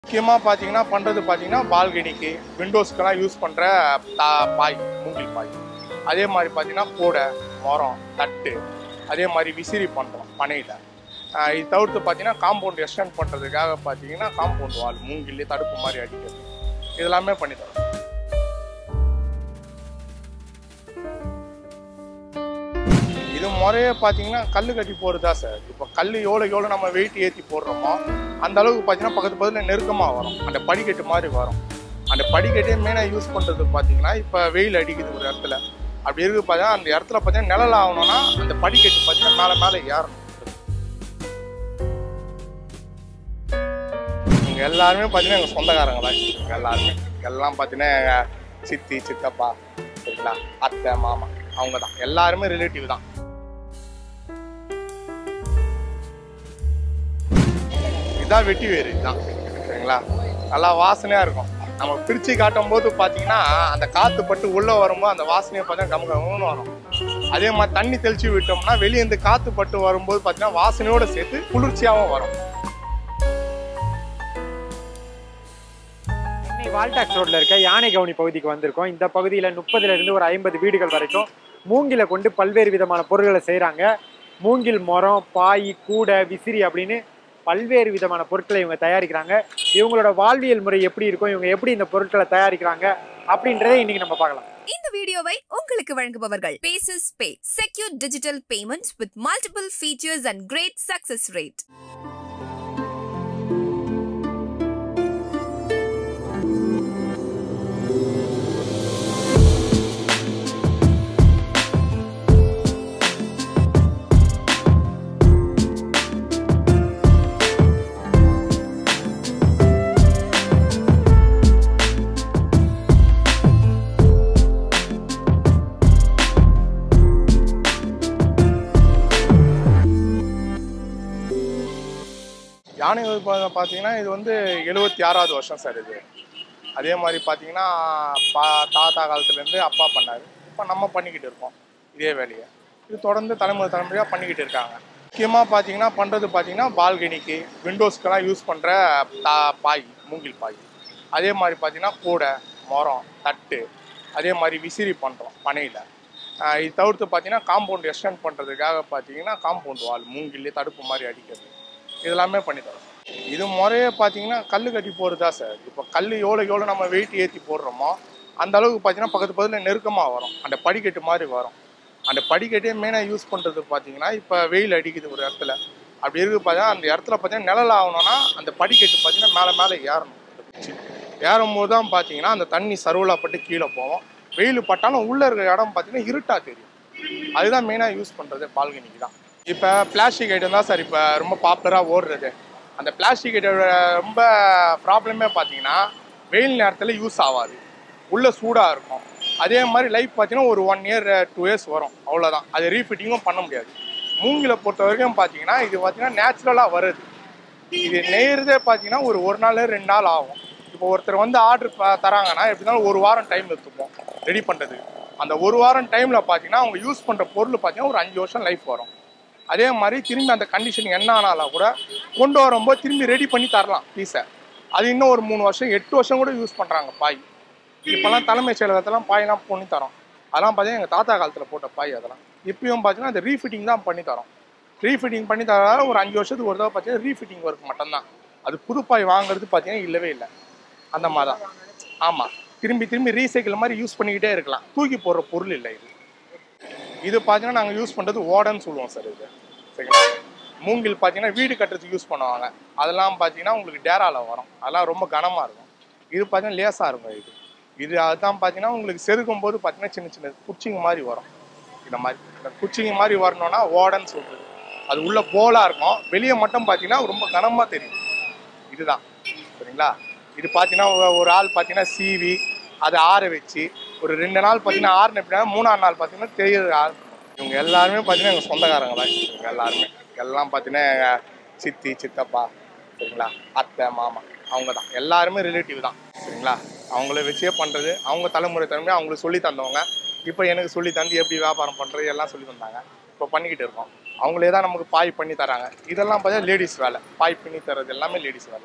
முக்கியமாக பார்த்தீங்கன்னா பண்ணுறது பார்த்தீங்கன்னா பால்கனிக்கு விண்டோஸ்க்கெல்லாம் யூஸ் பண்ணுற தா பாய் மூங்கில் பாய் அதே மாதிரி பார்த்தீங்கன்னா கூடை மரம் தட்டு அதே மாதிரி விசிறி பண்ணுறோம் பனையில் இது தவிர்த்து பார்த்தீங்கன்னா காம்பவுண்ட் எக்ஸ்டெண்ட் பண்ணுறதுக்காக பார்த்தீங்கன்னா காம்பவுண்ட் வால் மூங்கிலே தடுப்பு மாதிரி அடிக்கிறது இதெல்லாமே பண்ணி தரோம் இது முறையே பார்த்தீங்கன்னா கல் கட்டி போடுறதா சார் இப்போ கல் எவ்வளோ எவ்வளோ நம்ம வெயிட் ஏற்றி போடுறோமோ அந்த அளவுக்கு பார்த்தீங்கன்னா பக்கத்து பக்கத்தில் நெருக்கமாக வரும் அந்த படிக்கட்டு மாதிரி வரும் அந்த படிக்கட்டே மெயினாக யூஸ் பண்ணுறது பார்த்தீங்கன்னா இப்போ வெயில் அடிக்குது ஒரு இடத்துல அப்படி இருக்கு பார்த்தீங்கன்னா அந்த இடத்துல பார்த்தீங்கன்னா நிழல் ஆகணும்னா அந்த படிக்கட்டு பார்த்தீங்கன்னா மேலே மேலே ஏறணும் இவங்க எல்லாருமே பார்த்தீங்கன்னா எங்கள் சொந்தக்காரங்க தான் இவங்க எல்லாருமே எல்லாம் பார்த்தீங்கன்னா எங்கள் சித்தி சித்தப்பா சரிங்களா அத்தை மாமா அவங்க தான் எல்லாருமே ரிலேட்டிவ் தான் இதான் வெட்டி வேறு இதுதான் சரிங்களா நல்லா வாசனையாக இருக்கும் நம்ம பிரித்து காட்டும் போது பார்த்தீங்கன்னா அந்த காற்று பட்டு உள்ளே வரும்போது அந்த வாசனையை பார்த்தீங்கன்னா கம கமன்னு வரும் அதே மாதிரி தண்ணி தெளிச்சு விட்டோம்னா வெளியே இருந்து காற்று பட்டு வரும்போது பார்த்தீங்கன்னா வாசனையோட சேர்த்து குளிர்ச்சியாகவும் வரும் சென்னை வால்டாக்ஸ் ரோட்ல இருக்க யானை கவுனி பகுதிக்கு வந்திருக்கோம் இந்த பகுதியில் முப்பதுல இருந்து ஒரு ஐம்பது வீடுகள் வரைக்கும் மூங்கில கொண்டு பல்வேறு விதமான பொருட்களை செய்கிறாங்க மூங்கில் மரம் பாய் கூடை விசிறி அப்படின்னு பல்வேறு விதமான பொருட்களை இவங்க தயாரிக்கிறாங்க இவங்களோட வாழ்வியல் முறை எப்படி இருக்கும் இவங்க எப்படி இந்த பொருட்களை தயாரிக்கிறாங்க அப்படின்றதை இன்னைக்கு நம்ம பார்க்கலாம் இந்த வீடியோவை உங்களுக்கு வழங்குபவர்கள் பேசஸ் pay secure digital payment with multiple features and great success rate யானை வகுப்பு பார்த்தீங்கன்னா இது வந்து எழுபத்தி ஆறாவது வருஷம் சார் இது அதே மாதிரி பார்த்தீங்கன்னா பா தாத்தா காலத்துலேருந்து அப்பா பண்ணார் இப்போ நம்ம பண்ணிக்கிட்டு இருக்கோம் இதே வேலையை இது தொடர்ந்து தலைமுறை தலைமுறையாக பண்ணிக்கிட்டு இருக்காங்க முக்கியமாக பார்த்தீங்கன்னா பண்ணுறது பார்த்தீங்கன்னா பால்கனிக்கு விண்டோஸ்க்கெல்லாம் யூஸ் பண்ணுற தா பாய் மூங்கில் பாய் அதே மாதிரி பார்த்தீங்கன்னா கூடை மரம் தட்டு அதே மாதிரி விசிறி பண்ணுறோம் பனையில் இது தவிர்த்து பார்த்தீங்கன்னா காம்பவுண்ட் எக்ஸ்டெண்ட் பண்ணுறதுக்காக பார்த்தீங்கன்னா காம்பவுண்ட் வால் மூங்கிலே தடுப்பு மாதிரி அடிக்கிறது இதெல்லாமே பண்ணி தரோம் இது முறையே பார்த்தீங்கன்னா கல் கட்டி போடுறதா சார் இப்போ கல் எவ்வளோ எவ்வளோ நம்ம வெயிட் ஏற்றி போடுறோமோ அந்த அளவுக்கு பார்த்தீங்கன்னா பக்கத்து பக்கத்தில் நெருக்கமாக வரும் அந்த படிக்கட்டு மாதிரி வரும் அந்த படிக்கட்டே மெயினாக யூஸ் பண்ணுறது பார்த்தீங்கன்னா இப்போ வெயில் அடிக்குது ஒரு இடத்துல அப்படி இருக்கு பார்த்தீங்கன்னா அந்த இடத்துல பார்த்தீங்கன்னா நிழல் ஆகணும்னா அந்த படிக்கட்டு பார்த்தீங்கன்னா மேலே மேலே ஏறணும் அந்த குச்சி ஏறும் போது தான் பார்த்தீங்கன்னா அந்த தண்ணி சருவலாப்பட்டு கீழே போவோம் வெயில் பட்டாலும் உள்ளே இருக்கிற இடம் பார்த்தீங்கன்னா இருட்டாக தெரியும் அதுதான் மெயினாக யூஸ் பண்ணுறது பால்கனிக்கு தான் இப்போ பிளாஸ்டிக் ஐட்டம் தான் சார் இப்போ ரொம்ப பாப்புலராக ஓடுறது அந்த பிளாஸ்டிக் ஐட்டோட ரொம்ப ப்ராப்ளமே பார்த்தீங்கன்னா வெயில் நேரத்தில் யூஸ் ஆகாது உள்ளே சூடாக இருக்கும் அதே மாதிரி லைஃப் பார்த்தீங்கன்னா ஒரு ஒன் இயர் டூ இயர்ஸ் வரும் அவ்வளோதான் அது ரீஃபிட்டிங்கும் பண்ண முடியாது மூங்கில பொறுத்த வரைக்கும் பார்த்தீங்கன்னா இது பார்த்தீங்கன்னா நேச்சுரலாக வருது இது நெய்யறதே பார்த்தீங்கன்னா ஒரு ஒரு நாள் ரெண்டு நாள் ஆகும் இப்போ ஒருத்தர் வந்து ஆர்டர் தராங்கன்னா எப்படி இருந்தாலும் ஒரு வாரம் டைம் எடுத்துப்போம் ரெடி பண்ணுறதுக்கு அந்த ஒரு வாரம் டைமில் பார்த்தீங்கன்னா அவங்க யூஸ் பண்ணுற பொருள் பார்த்தீங்கன்னா ஒரு அஞ்சு வருஷம் லைஃப் வரும் அதே மாதிரி திரும்பி அந்த கண்டிஷன் என்ன ஆனாலும் கூட கொண்டு வரும்போது திரும்பி ரெடி பண்ணி தரலாம் பீஸை அது இன்னும் ஒரு மூணு வருஷம் எட்டு வருஷம் கூட யூஸ் பண்ணுறாங்க பாய் இப்போல்லாம் தலைமைச் செயலகத்தெல்லாம் பாயெல்லாம் பண்ணி தரோம் அதெல்லாம் பார்த்தீங்கன்னா எங்கள் தாத்தா காலத்தில் போட்ட பாய் அதெல்லாம் இப்பயும் பார்த்தீங்கன்னா அந்த ரீஃபிட்டிங் தான் பண்ணி தரோம் ரீஃபிட்டிங் பண்ணி தர ஒரு அஞ்சு வருஷத்துக்கு ஒரு தடவை பார்த்தீங்கன்னா ரீஃபிட்டிங் ஒர்க் மட்டும்தான் அது புது பாய் வாங்குறது பார்த்தீங்கன்னா இல்லவே இல்லை அந்த மாதிரி தான் ஆமாம் திரும்பி திரும்பி ரீசைக்கிள் மாதிரி யூஸ் பண்ணிக்கிட்டே இருக்கலாம் தூக்கி போடுற பொருள் இல்லை இது இது பார்த்தீங்கன்னா நாங்கள் யூஸ் பண்ணுறது ஓடன்னு சொல்லுவோம் சார் இது சரிங்களா மூங்கில் பார்த்தீங்கன்னா வீடு கட்டுறதுக்கு யூஸ் பண்ணுவாங்க அதெல்லாம் பார்த்தீங்கன்னா உங்களுக்கு டேராவில் வரும் அதெல்லாம் ரொம்ப கனமாக இருக்கும் இது பார்த்தீங்கன்னா லேசாக இருக்கும் இது இது அதுதான் பார்த்தீங்கன்னா உங்களுக்கு செருக்கும் போது பார்த்தீங்கன்னா சின்ன சின்ன குச்சிங்க மாதிரி வரும் இந்த மாதிரி இந்த குச்சிங்க மாதிரி வரணும்னா ஓடன்னு சொல்கிறது அது உள்ள போலாக இருக்கும் வெளியே மட்டும் பார்த்தீங்கன்னா ரொம்ப கனமாக தெரியும் இதுதான் சரிங்களா இது பார்த்தீங்கன்னா ஒரு- ஒரு ஆள் பார்த்தீங்கன்னா சீவி அதை ஆற வச்சு ஒரு ரெண்டு நாள் பார்த்தீங்கன்னா ஆறுன எப்படின்னா மூணாவது நாள் பார்த்தீங்கன்னா தெரியுது ஆள் இவங்க எல்லாருமே பார்த்தீங்கன்னா எங்கள் சொந்தக்காரங்க தான் இவங்க எல்லாருமே எல்லாம் பார்த்தீங்கன்னா எங்கள் சித்தி சித்தப்பா சரிங்களா அத்தை மாமா அவங்க தான் எல்லாருமே ரிலேட்டிவ் தான் சரிங்களா அவங்கள வச்சே பண்ணுறது அவங்க தலைமுறை தலைமுறை அவங்களுக்கு சொல்லி தந்தவங்க இப்போ எனக்கு சொல்லி தந்து எப்படி வியாபாரம் பண்ணுறது எல்லாம் சொல்லி தந்தாங்க இப்போ பண்ணிக்கிட்டு இருக்கோம் அவங்களே தான் நமக்கு பாய் பண்ணி தராங்க இதெல்லாம் பார்த்தா லேடிஸ் வேலை பாய் பண்ணி தர்றது எல்லாமே லேடிஸ் வேலை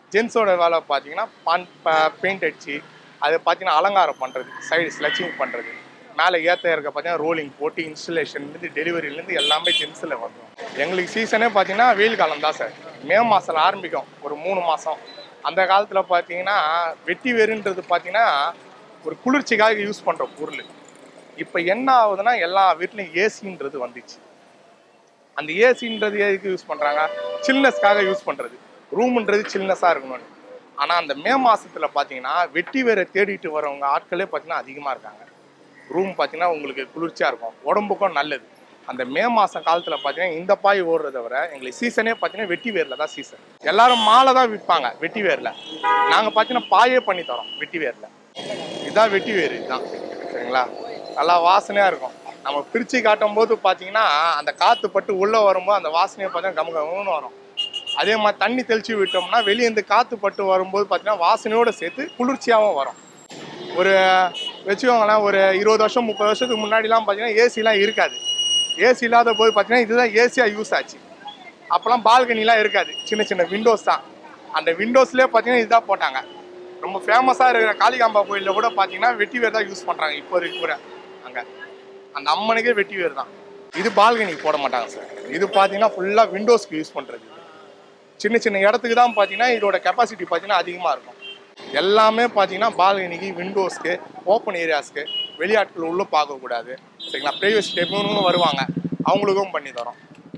ஜென்ஸோட வேலை பார்த்தீங்கன்னா பான் பெயிண்ட் அடிச்சு அதை பார்த்தீங்கன்னா அலங்காரம் பண்ணுறது சைடு ஸ்லச்சிங் பண்ணுறது மேலே ஏற்ற இருக்க பார்த்தீங்கன்னா ரோலிங் போட்டு இன்ஸ்டலேஷன்லேருந்து டெலிவரிலேருந்து எல்லாமே ஜென்ஸில் வந்துடும் எங்களுக்கு சீசனே பார்த்தீங்கன்னா வெயில் காலம் தான் சார் மே மாதம் ஆரம்பிக்கும் ஒரு மூணு மாதம் அந்த காலத்தில் பார்த்தீங்கன்னா வெட்டி வேறுன்றது பார்த்தீங்கன்னா ஒரு குளிர்ச்சிக்காக யூஸ் பண்ணுற பொருள் இப்போ என்ன ஆகுதுன்னா எல்லா வீட்லையும் ஏசின்றது வந்துச்சு அந்த ஏசின்றது எதுக்கு யூஸ் பண்ணுறாங்க சில்னஸ்க்காக யூஸ் பண்ணுறது ரூம்ன்றது சில்னஸாக இருக்கணும்னு ஆனால் அந்த மே மாசத்துல பார்த்தீங்கன்னா வெட்டி வேரை தேடிட்டு வரவங்க ஆட்களே பார்த்தீங்கன்னா அதிகமாக இருக்காங்க ரூம் பார்த்தீங்கன்னா உங்களுக்கு குளிர்ச்சியாக இருக்கும் உடம்புக்கும் நல்லது அந்த மே மாதம் காலத்தில் பார்த்தீங்கன்னா இந்த பாய் ஓடுறத விட எங்களுக்கு சீசனே பார்த்தீங்கன்னா வெட்டி வேரில் தான் சீசன் எல்லாரும் மாலை தான் விற்பாங்க வெட்டி வேரில் நாங்கள் பார்த்தீங்கன்னா பாயே பண்ணி தரோம் வெட்டி வேரில் இதுதான் வெட்டி வேறு இதுதான் சரிங்களா நல்லா வாசனையாக இருக்கும் நம்ம பிரித்து காட்டும் போது பார்த்தீங்கன்னா அந்த காற்று பட்டு உள்ளே வரும்போது அந்த வாசனையை பார்த்தீங்கன்னா கம கமன்னு வரும் அதே மாதிரி தண்ணி தெளிச்சு விட்டோம்னா வெளியே இருந்து காற்று பட்டு வரும்போது பார்த்தீங்கன்னா வாசனையோடு சேர்த்து குளிர்ச்சியாகவும் வரும் ஒரு வச்சுக்கோங்களேன் ஒரு இருபது வருஷம் முப்பது வருஷத்துக்கு முன்னாடிலாம் பார்த்தீங்கன்னா ஏசிலாம் இருக்காது ஏசி இல்லாத போது பார்த்தீங்கன்னா இதுதான் ஏசியாக யூஸ் ஆச்சு அப்போலாம் பால்கனிலாம் இருக்காது சின்ன சின்ன விண்டோஸ் தான் அந்த விண்டோஸ்லேயே பார்த்தீங்கன்னா இதுதான் போட்டாங்க ரொம்ப ஃபேமஸாக இருக்கிற காளிகாம்பா கோயிலில் கூட பார்த்தீங்கன்னா வெட்டி வேர் தான் யூஸ் பண்ணுறாங்க இப்போ வரைக்கும் கூட அங்கே அந்த அம்மனுக்கே வெட்டி வேர் தான் இது பால்கனிக்கு போட மாட்டாங்க சார் இது பார்த்தீங்கன்னா ஃபுல்லாக விண்டோஸ்க்கு யூஸ் பண்ணுறது சின்ன சின்ன இடத்துக்கு தான் பார்த்தீங்கன்னா இதோட கெப்பாசிட்டி பார்த்தீங்கன்னா அதிகமாக இருக்கும் எல்லாமே பார்த்தீங்கன்னா பால்கனிக்கு விண்டோஸ்க்கு ஓப்பன் ஏரியாஸ்க்கு வெளியாட்கள் உள்ள பார்க்கக்கூடாது சரிங்களா ப்ரைவசி டைப்னு வருவாங்க அவங்களுக்கும் பண்ணி தரோம்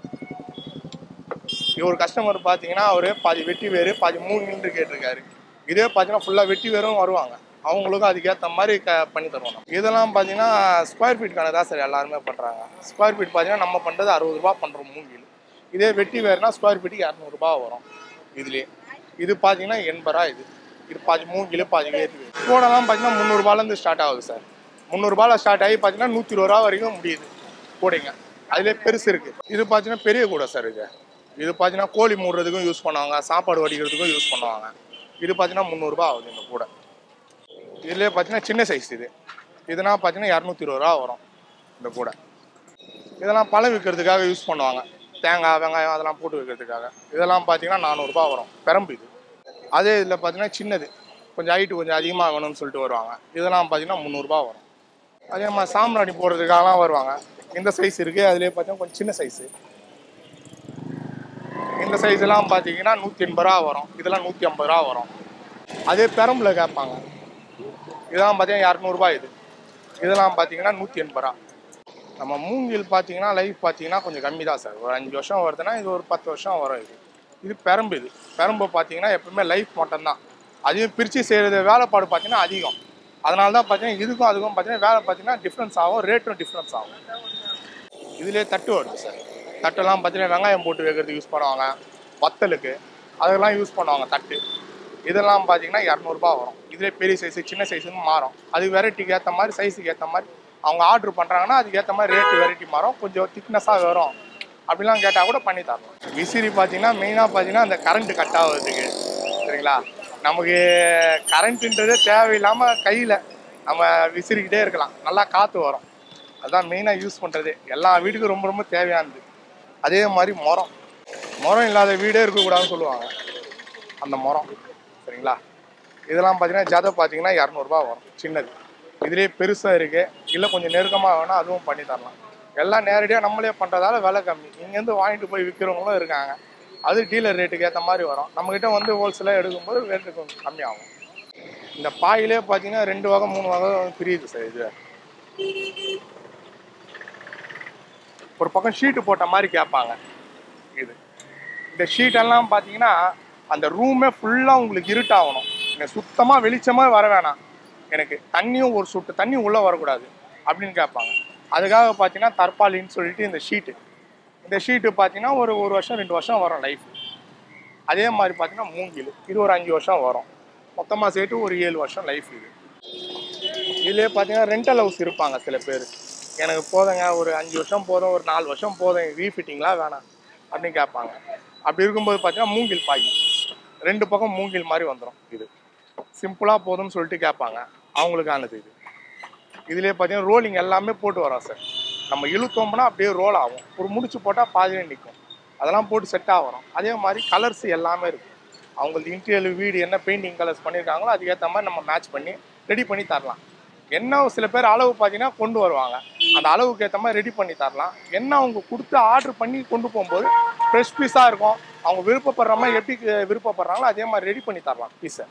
ஒரு கஸ்டமர் பார்த்தீங்கன்னா அவர் பாதி வெட்டி வேறு பாதி மூணு நின்று கேட்டிருக்காரு இதே பார்த்தீங்கன்னா ஃபுல்லாக வெட்டி வேரும் வருவாங்க அவங்களுக்கும் அதுக்கேற்ற மாதிரி க பண்ணி தருவோம் நம்ம. இதெல்லாம் பார்த்தீங்கன்னா ஸ்கொயர் ஃபீட் கணக்கு தான் சார் எல்லாருமே பண்ணுறாங்க ஸ்கொயர் ஃபீட் பார்த்தீங்கன்னா நம்ம பண்ணுறது அறுபது ரூபா பண்ணுறோம் மூங்கில் இதே வெட்டி வேறுனா ஸ்கொயர் ஃபீட்டுக்கு இரநூறுபா வரும் இதுலேயே இது பார்த்தீங்கன்னா எண்பது ரூபா இது இது பாதி மூங்கில் பாதி வேறு கூடலாம் பார்த்தீங்கன்னா முந்நூறுபாலேருந்து ஸ்டார்ட் ஆகுது சார் முந்நூறுபால ஸ்டார்ட் ஆகி பார்த்தீங்கன்னா நூற்றி இருபது ரூபா வரைக்கும் முடியுது கூடைங்க அதிலே பெருசு இருக்குது இது பார்த்தீங்கன்னா பெரிய கூடை சார் இது இது பார்த்தீங்கன்னா கோழி மூடுறதுக்கும் யூஸ் பண்ணுவாங்க சாப்பாடு வடிக்கிறதுக்கும் யூஸ் பண்ணுவாங்க இது பார்த்தீங்கன்னா முந்நூறுபா ஆகுது இந்த கூடை இதுலேயே பார்த்தீங்கன்னா சின்ன சைஸ் இது இதெல்லாம் பார்த்தீங்கன்னா இரநூத்தி இருபது ரூபா வரும் இந்த கூடை இதெல்லாம் பழம் விற்கிறதுக்காக யூஸ் பண்ணுவாங்க தேங்காய் வெங்காயம் அதெல்லாம் போட்டு வைக்கிறதுக்காக இதெல்லாம் பார்த்தீங்கன்னா நானூறுரூபா வரும் பெரம்பு இது அதே இதில் பார்த்தீங்கன்னா சின்னது கொஞ்சம் ஹைட்டு கொஞ்சம் அதிகமாக வேணும்னு சொல்லிட்டு வருவாங்க இதெல்லாம் பார்த்தீங்கன்னா முந்நூறுரூபா வரும் அதே மாதிரி சாம்பிராணி போடுறதுக்காகலாம் வருவாங்க இந்த சைஸ் இருக்குது அதுலேயே பார்த்தீங்கன்னா கொஞ்சம் சின்ன சைஸு இந்த சைஸ் எல்லாம் பார்த்தீங்கன்னா நூற்றி எண்பது ரூபா வரும் இதெல்லாம் நூற்றி ஐம்பது ரூபா வரும் அதே பெரம்புல கேட்பாங்க இதெல்லாம் பார்த்தீங்கன்னா இரநூறுபா இது இதெல்லாம் பார்த்தீங்கன்னா நூற்றி எண்பது ரூபா நம்ம மூங்கில் பார்த்தீங்கன்னா லைஃப் பார்த்தீங்கன்னா கொஞ்சம் கம்மி தான் சார் ஒரு அஞ்சு வருஷம் வருதுன்னா இது ஒரு பத்து வருஷம் வரும் இது இது பெரம்பு இது பெரம்பு பார்த்தீங்கன்னா எப்பவுமே லைஃப் மட்டும்தான் அதையும் பிரித்து செய்கிறது வேலைப்பாடு பார்த்தீங்கன்னா அதிகம் அதனால தான் பார்த்தீங்கன்னா இதுக்கும் அதுக்கும் பார்த்தீங்கன்னா வேலை பார்த்தீங்கன்னா டிஃப்ரென்ஸ் ஆகும் ரேட்டும் டிஃப்ரென்ஸ் ஆகும் இதுலேயே தட்டு வருது சார் தட்டெல்லாம் பார்த்தீங்கன்னா வெங்காயம் போட்டு வைக்கிறதுக்கு யூஸ் பண்ணுவாங்க வத்தலுக்கு அதெல்லாம் யூஸ் பண்ணுவாங்க தட்டு இதெல்லாம் பார்த்தீங்கன்னா இரநூறுபா வரும் இதுலேயே பெரிய சைஸு சின்ன சைஸுன்னு மாறும் அது வெரைட்டிக்கு ஏற்ற மாதிரி சைஸுக்கு ஏற்ற மாதிரி அவங்க ஆர்டர் பண்ணுறாங்கன்னா அதுக்கு ஏற்ற மாதிரி ரேட்டு வெரைட்டி மாறும் கொஞ்சம் திக்னஸாக வரும் அப்படிலாம் கேட்டால் கூட பண்ணி தரலாம் விசிறி பார்த்தீங்கன்னா மெயினாக பார்த்தீங்கன்னா அந்த கரண்ட் கட் ஆகுறதுக்கு சரிங்களா நமக்கு கரண்ட்டுன்றதே தேவையில்லாமல் கையில் நம்ம விசிறிக்கிட்டே இருக்கலாம் நல்லா காற்று வரும் அதுதான் மெயினாக யூஸ் பண்ணுறது எல்லா வீட்டுக்கும் ரொம்ப ரொம்ப தேவையானது அதே மாதிரி மரம் மரம் இல்லாத வீடே இருக்கக்கூடாதுன்னு சொல்லுவாங்க அந்த மரம் சரிங்களா இதெல்லாம் பார்த்தீங்கன்னா ஜதை பார்த்தீங்கன்னா இரநூறுபா வரும் சின்னது இதுலேயே பெருசாக இருக்குது இல்லை கொஞ்சம் நெருக்கமாக வேணால் அதுவும் பண்ணி தரலாம் எல்லாம் நேரடியாக நம்மளே பண்ணுறதால விலை கம்மி இங்கேருந்து வாங்கிட்டு போய் விற்கிறவங்களும் இருக்காங்க அது டீலர் ரேட்டுக்கு ஏற்ற மாதிரி வரும் நம்மக்கிட்ட வந்து ஹோல்சேலாக எடுக்கும்போது ரேட்டு கொஞ்சம் கம்மியாகும் இந்த பாயிலே பார்த்தீங்கன்னா ரெண்டு வகை மூணு வகை பிரியுது சார் இது ஒரு பக்கம் ஷீட்டு போட்ட மாதிரி கேட்பாங்க இது இந்த ஷீட்டெல்லாம் பார்த்தீங்கன்னா அந்த ரூமே ஃபுல்லாக உங்களுக்கு இருட்டாகணும் எனக்கு சுத்தமாக வெளிச்சமாக வர வேணாம் எனக்கு தண்ணியும் ஒரு சொட்டு தண்ணி உள்ளே வரக்கூடாது அப்படின்னு கேட்பாங்க அதுக்காக பார்த்தீங்கன்னா தற்பாலின்னு சொல்லிட்டு இந்த ஷீட்டு இந்த ஷீட்டு பார்த்தீங்கன்னா ஒரு ஒரு வருஷம் ரெண்டு வருஷம் வரும் லைஃப் அதே மாதிரி பார்த்தீங்கன்னா மூங்கில் இது ஒரு அஞ்சு வருஷம் வரும் மொத்தமாக சேர்த்து ஒரு ஏழு வருஷம் லைஃப் இது இதுலேயே பார்த்தீங்கன்னா ரெண்டல் ஹவுஸ் இருப்பாங்க சில பேர் எனக்கு போதுங்க ஒரு அஞ்சு வருஷம் போதும் ஒரு நாலு வருஷம் போதும் ரீஃபிட்டிங்லாம் வேணாம் அப்படின்னு கேட்பாங்க அப்படி இருக்கும்போது பார்த்தீங்கன்னா மூங்கில் பாய் ரெண்டு பக்கம் மூங்கில் மாதிரி வந்துடும் இது சிம்பிளாக போதும்னு சொல்லிட்டு கேட்பாங்க அவங்களுக்கானது இது இதுலேயே பார்த்தீங்கன்னா ரோலிங் எல்லாமே போட்டு வரோம் சார் நம்ம இழுத்தோம்னா அப்படியே ரோல் ஆகும் ஒரு முடிச்சு போட்டால் பாதியிலே நிற்கும் அதெல்லாம் போட்டு செட்டாக வரும் அதே மாதிரி கலர்ஸ் எல்லாமே இருக்கும் அவங்களுக்கு இன்டீரியர் வீடு என்ன பெயிண்டிங் கலர்ஸ் பண்ணியிருக்காங்களோ அதுக்கேற்ற மாதிரி நம்ம மேட்ச் பண்ணி ரெடி பண்ணி தரலாம் என்ன சில பேர் அளவு பார்த்தீங்கன்னா கொண்டு வருவாங்க அந்த அளவுக்கு ஏற்ற மாதிரி ரெடி பண்ணி தரலாம் என்ன அவங்க கொடுத்து ஆர்டர் பண்ணி கொண்டு போகும்போது ஃப்ரெஷ் பீஸாக இருக்கும் அவங்க விருப்பப்படுற மாதிரி எப்படி விருப்பப்படுறாங்களோ அதே மாதிரி ரெடி பண்ணி தரலாம் பீஸை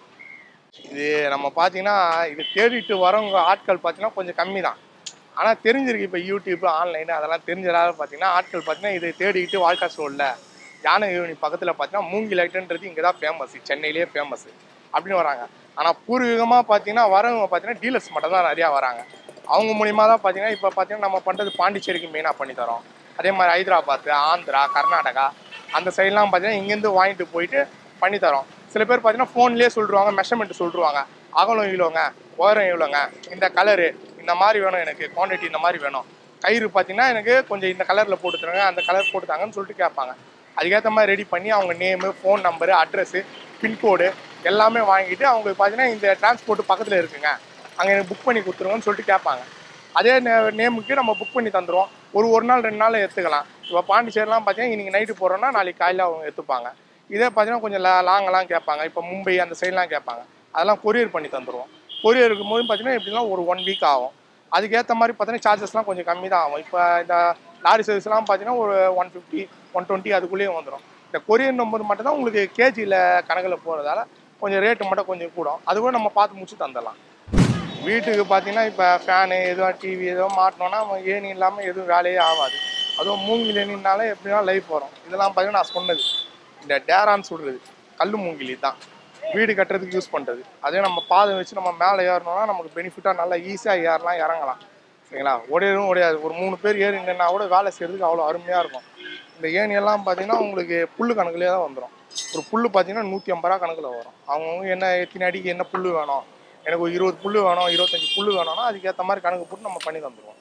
இது நம்ம பார்த்தீங்கன்னா இது தேடிட்டு வரவங்க ஆட்கள் பார்த்தீங்கன்னா கொஞ்சம் கம்மி தான் ஆனால் தெரிஞ்சிருக்கு இப்போ யூடியூப் ஆன்லைன் அதெல்லாம் தெரிஞ்சதால பார்த்தீங்கன்னா ஆட்கள் பார்த்தீங்கன்னா இதை தேடிக்கிட்டு வாழ்க்கை சோழில் யானை யூனி பக்கத்தில் பார்த்தீங்கன்னா மூங்கில் ஐட்டன்றது இங்கே தான் ஃபேமஸ் சென்னையிலேயே ஃபேமஸ் அப்படின்னு வராங்க ஆனால் பூர்வீகமாக பார்த்தீங்கன்னா வரவங்க பார்த்தீங்கன்னா டீலர்ஸ் மட்டும் தான் நிறையா வராங்க அவங்க மூலியமாக தான் பார்த்தீங்கன்னா இப்போ பார்த்தீங்கன்னா நம்ம பண்ணுறது பாண்டிச்சேரிக்கு மெயினாக பண்ணி தரோம் அதே மாதிரி ஹைதராபாத் ஆந்திரா கர்நாடகா அந்த சைட்லாம் பார்த்தீங்கன்னா இங்கேருந்து வாங்கிட்டு போயிட்டு பண்ணி தரோம் சில பேர் பார்த்தீங்கன்னா ஃபோன்லேயே சொல்லிடுவாங்க மெஷர்மெண்ட் சொல்லிடுவாங்க அகலம் இவ்வளோங்க உயரம் இவ்வளோங்க இந்த கலரு இந்த மாதிரி வேணும் எனக்கு குவான்டிட்டி இந்த மாதிரி வேணும் கயிறு பார்த்தீங்கன்னா எனக்கு கொஞ்சம் இந்த கலரில் போட்டு தருங்க அந்த கலர் போட்டு தாங்கன்னு சொல்லிட்டு கேட்பாங்க அதுக்கேற்ற மாதிரி ரெடி பண்ணி அவங்க name phone number address pincode எல்லாமே வாங்கிட்டு அவங்களுக்கு பார்த்தீங்கன்னா இந்த டிரான்ஸ்போர்ட் பக்கத்தில் இருக்குங்க அங்கே எனக்கு புக் பண்ணி கொடுத்துருங்கன்னு சொல்லிட்டு கேட்பாங்க அதே நே நேமுக்கு நம்ம புக் பண்ணி தந்துடுவோம் ஒரு ஒரு நாள் ரெண்டு நாள் எடுத்துக்கலாம் இப்போ பாண்டிச்சேரிலாம் பார்த்தீங்கன்னா இன்னைக்கு நைட்டு போகிறோன்னா நாளைக்கு காலையில் அவங்க எடுத்துப்பாங்க இதே பார்த்தீங்கன்னா கொஞ்சம் லா லாங்கெல்லாம் கேட்பாங்க இப்போ மும்பை அந்த சைட்லாம் கேட்பாங்க அதெல்லாம் கொரியர் பண்ணி தந்துடுவோம் கொரியர் இருக்கும்போது பார்த்தீங்கன்னா எப்படிலாம் ஒரு ஒன் வீக் ஆகும் அதுக்கேற்ற மாதிரி பார்த்தீங்கன்னா சார்ஜஸ்லாம் கொஞ்சம் கம்மி தான் ஆகும் இப்போ இந்த லாரி சர்வீஸ்லாம் பார்த்தீங்கன்னா ஒரு ஒன் ஃபிஃப்டி ஒன் டுவெண்ட்டி அதுக்குள்ளேயே வந்துடும் இந்த கொரியர் நம்பர் மட்டும் தான் உங்களுக்கு கேஜியில் கணக்கில் போகிறதால கொஞ்சம் ரேட்டு மட்டும் கொஞ்சம் கூடும் அது கூட நம்ம பார்த்து முடிச்சு தந்துடலாம் வீட்டுக்கு பார்த்தீங்கன்னா இப்போ ஃபேனு எதுவும் டிவி எதுவும் மாட்டினோன்னா ஏணி இல்லாமல் எதுவும் வேலையே ஆகாது அதுவும் மூங்கில் ஏணினாலே எப்படின்னா லைஃப் வரும் இதெல்லாம் பார்த்தீங்கன்னா நான் சொன்னது இந்த டேரான்னு சொல்கிறது கல் மூங்கிலி தான் வீடு கட்டுறதுக்கு யூஸ் பண்ணுறது அதே நம்ம பாதை வச்சு நம்ம மேலே ஏறணும்னா நமக்கு பெனிஃபிட்டாக நல்லா ஈஸியாக ஏறலாம் இறங்கலாம் சரிங்களா உடையவும் உடையாது ஒரு மூணு பேர் ஏறிங்கன்னா கூட வேலை செய்கிறதுக்கு அவ்வளோ அருமையாக இருக்கும் இந்த ஏணியெல்லாம் பார்த்தீங்கன்னா உங்களுக்கு புல் கணக்குலேயே தான் வந்துடும் ஒரு புல் பார்த்தீங்கன்னா நூற்றி ஐம்பது ரூபா கணக்கில் வரும் அவங்கவுங்க என்ன எத்தனை அடிக்கு என்ன புல் வேணும் எனக்கு ஒரு இருபது புல் வேணும் இருபத்தஞ்சி புல் வேணும்னா அதுக்கேற்ற மாதிரி கணக்கு போட்டு நம்ம பண்ணி தந்துடுவோம்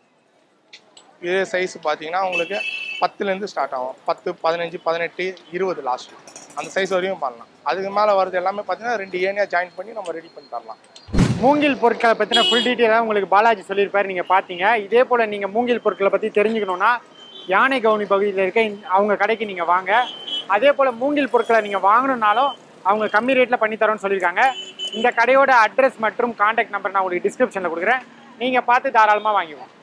இதே சைஸ் பார்த்தீங்கன்னா உங்களுக்கு பத்துலேருந்து ஸ்டார்ட் ஆகும் பத்து பதினஞ்சு பதினெட்டு இருபது லாஸ்ட் அந்த சைஸ் வரையும் பண்ணலாம் அதுக்கு மேலே வரது எல்லாமே பார்த்தீங்கன்னா ரெண்டு ஏனியாக ஜாயின் பண்ணி நம்ம ரெடி பண்ணி தரலாம் மூங்கில் பொருட்களை பற்றின ஃபுல் டீட்டெயிலாக உங்களுக்கு பாலாஜி சொல்லியிருப்பாரு நீங்கள் பார்த்தீங்க இதே போல் நீங்கள் மூங்கில் பொருட்களை பற்றி தெரிஞ்சுக்கணுன்னா யானை கவுனி பகுதியில் இருக்க இந்த- அவங்க கடைக்கு நீங்கள் வாங்க அதே போல் மூங்கில் பொருட்களை நீங்கள் வாங்கணுன்னாலும் அவங்க கம்மி ரேட்டில் பண்ணி தரோன்னு சொல்லியிருக்காங்க இந்த கடையோட அட்ரஸ் மற்றும் காண்டாக்ட் நம்பர் நான் உங்களுக்கு டிஸ்கிரிப்ஷனில் கொடுக்குறேன் நீங்கள் பார்த்து தாராளமாக வாங்கிக்கோங்க